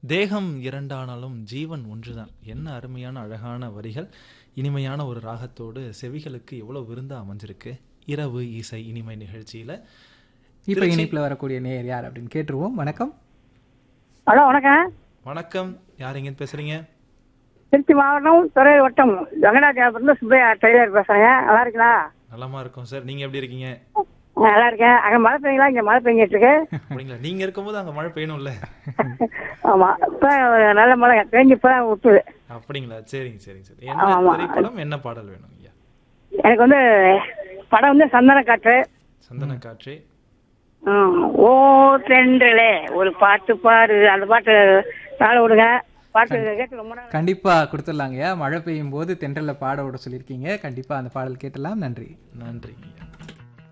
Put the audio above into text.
தேகம் இரண்டானாலும் ஜீவன் ஒன்றுதான் என்ன அருமையான அழகான வரிகள் இனிமையான ஒரு ராகத்தோடு செவிகளுக்கு எவ்வளவு விருந்தா அமைஞ்சிருக்கு இரவு இசை இனிமை நிகழ்ச்சியில இப்போ திருச்சி- இணைப்பில் வரக்கூடிய நேயர் யார் அப்படின்னு கேட்டுருவோம் வணக்கம் ஹலோ வணக்கம் வணக்கம் யார் எங்க பேசுறீங்க திருச்சி மாவட்டம் துறை வட்டம் வெங்கடாஜாபுரத்துல சுப்பையா டெய்லர் பேசுறேங்க நல்லா இருக்கீங்களா நலமா இருக்கோம் சார் நீங்க எப்படி இருக்கீங்க ஆ, நல்லா இருக்கேன் அங்க மழை பெய்யுங்களா இங்க மழை பெஞ்சிட்டு இருக்கு அப்படிங்களா நீங்க இருக்கும்போது அங்க மழை பெய்யணும்ல ஆமா இப்ப நல்ல மழை பெஞ்சு இப்பதான் விட்டுது அப்படிங்களா சரிங்க சரிங்க சரி என்ன ஆமா. திரைப்படம் என்ன பாடல் வேணும் ஐயா எனக்கு வந்து படம் வந்து சந்தன காற்று சந்தன காற்றே ம், ஓ தென்றலே ஒரு பாட்டு பாடு அந்த பாட்டு தாழ விடுங்க பாட்டு கேட்டு ரொம்ப நாள் கண்டிப்பாக கொடுத்துடலாங்கய்யா மழை பெய்யும் போது தென்றலில் பாட விட சொல்லியிருக்கீங்க கண்டிப்பாக அந்த பாடல் கேட்டலாம் நன்றி நன்றிங்க ஐயா